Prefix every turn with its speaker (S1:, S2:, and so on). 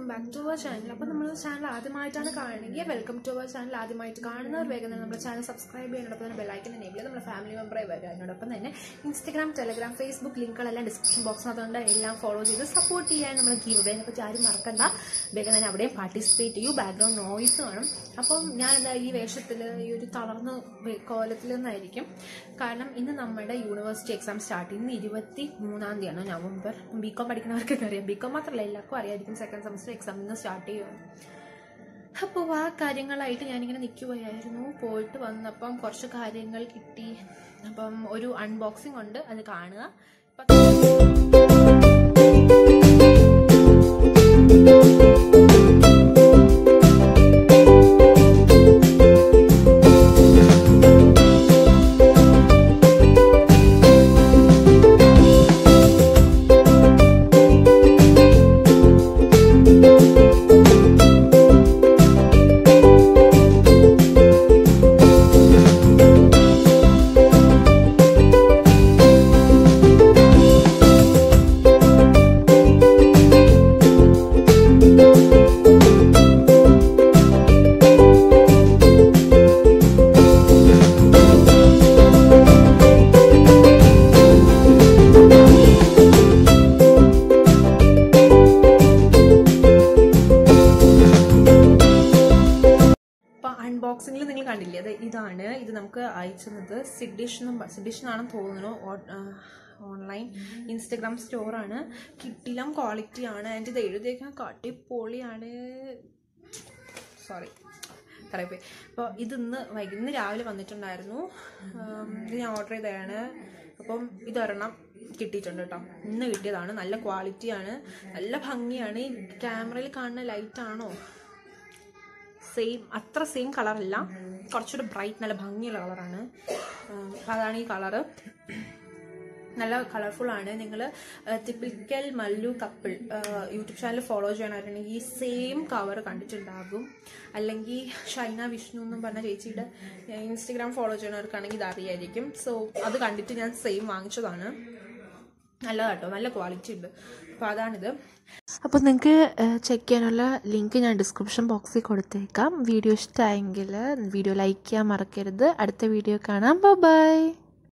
S1: back to our channel അപ്പോൾ നമ്മൾ channel ആദ്യമായിട്ടാണ് കാണുകയെങ്കിൽ വെൽക്കം ടു അവർ ചാനൽ ആദ്യമായിട്ട് കാണുന്നവർ വേഗം തന്നെ നമ്മുടെ ചാനൽ സബ്സ്ക്രൈബ് ചെയ്യുന്നതോടൊപ്പം തന്നെ ബെല്ലൈക്കൻ എനേബിൾ ചെയ്ത് നമ്മുടെ ഫാമിലി മെമ്പറായി വരിക അതിനോടൊപ്പം തന്നെ ഇൻസ്റ്റഗ്രാം ടെലഗ്രാം ഫേസ്ബുക്ക് ലിങ്കുകളെല്ലാം ഡിസ്ക്രിപ്ഷൻ ബോക്സിനകത്തുകൊണ്ട് എല്ലാം ഫോളോ ചെയ്ത് സപ്പോർട്ട് ചെയ്യാൻ നമ്മൾ ഗീവ് അവേ പറ്റി ആരും മറക്കണ്ട വേഗം തന്നെ അവിടെയും പാർട്ടിസിപ്പേറ്റ് ചെയ്യൂ ബാക്ക്ഗ്രൗണ്ട് നോയ്സ് വേണം അപ്പം ഞാനെന്താ ഈ വേഷത്തിൽ ഈ ഒരു തളർന്ന വേ- കോലത്തിൽ നിന്നായിരിക്കും കാരണം ഇന്ന് നമ്മുടെ യൂണിവേഴ്സിറ്റി എക്സാം സ്റ്റാർട്ട് ഇന്ന് ഇരുപത്തി മൂന്നാം തീയതിയാണ് നവംബർ ബി കോം പഠിക്കുന്നവർക്കൊക്കെ അറിയാം ബി കോം മാത്രമല്ല എല്ലാവർക്കും അറിയായിരിക്കും സെക്കൻഡ് സെമസ്റ്റർ എക്സാം ഇന്ന് സ്റ്റാർട്ട് ചെയ്യുകയാണ് അപ്പോൾ ആ കാര്യങ്ങളായിട്ട് ഞാനിങ്ങനെ നിൽക്കുകയായിരുന്നു പോയിട്ട് വന്നപ്പം കുറച്ച് കാര്യങ്ങൾ കിട്ടി അപ്പം ഒരു അൺബോക്സിംഗ് ഉണ്ട് അത് കാണുക ഇപ്പം അപ്പോൾ അൺബോക്സിങ്ങിൽ നിങ്ങൾ കണ്ടില്ലേ അത് ഇതാണ് ഇത് നമുക്ക് അയച്ചത് സിഡിഷ് എന്നും സിഡിഷ് എന്നാണെന്ന് തോന്നുന്നു ഓൺലൈൻ ഇൻസ്റ്റഗ്രാം സ്റ്റോറാണ് കിട്ടിലം ക്വാളിറ്റി ആണ് അതിൻ്റെ ഇത് എഴുതിയേക്കാൻ കാട്ടിപ്പൊളിയാണ് സോറി കറക്റ്റ് അപ്പോൾ ഇത് ഇന്ന് വൈകി ഇന്ന് രാവിലെ വന്നിട്ടുണ്ടായിരുന്നു ഉം, ഇത് ഞാൻ ഓർഡർ ചെയ്തതാണ് അപ്പം ഇതൊരെണ്ണം കിട്ടിയിട്ടുണ്ട് കേട്ടോ ഇന്ന് കിട്ടിയതാണ് നല്ല ക്വാളിറ്റിയാണ് നല്ല ഭംഗിയാണ് ഈ ക്യാമറയിൽ കാണുന്ന ലൈറ്റാണോ സെയിം അത്ര സെയിം കളറല്ല കുറച്ചുകൂടെ ബ്രൈറ്റ് നല്ല ഭംഗിയുള്ള കളറാണ് അപ്പം അതാണ് ഈ കളറ് നല്ല കളർഫുൾ ആണ് നിങ്ങൾ typical Mallu couple YouTube channel follow ചെയ്യണമായിരുന്നെങ്കിൽ ഈ സെയിം കവർ കണ്ടിട്ടുണ്ടാകും അല്ലെങ്കിൽ ഷൈന വിഷ്ണു എന്നും പറഞ്ഞ ചേച്ചിയുടെ ഇൻസ്റ്റഗ്രാം ഫോളോ ചെയ്യണവർക്കാണെങ്കിൽ ഇത് അറിയായിരിക്കും സോ അത് കണ്ടിട്ട് ഞാൻ സെയിം വാങ്ങിച്ചതാണ് നല്ലതാട്ടോ നല്ല ക്വാളിറ്റി ഉണ്ട് അപ്പോൾ അതാണിത്
S2: അപ്പോൾ നിങ്ങൾക്ക് ചെക്ക് ചെയ്യാനുള്ള ലിങ്ക് ഞാൻ ഡിസ്ക്രിപ്ഷൻ ബോക്സിൽ കൊടുത്തേക്കാം വീഡിയോ ഇഷ്ടമായെങ്കിൽ വീഡിയോ ലൈക്ക് ചെയ്യാൻ മറക്കരുത് അടുത്ത വീഡിയോ കാണാം ബൈ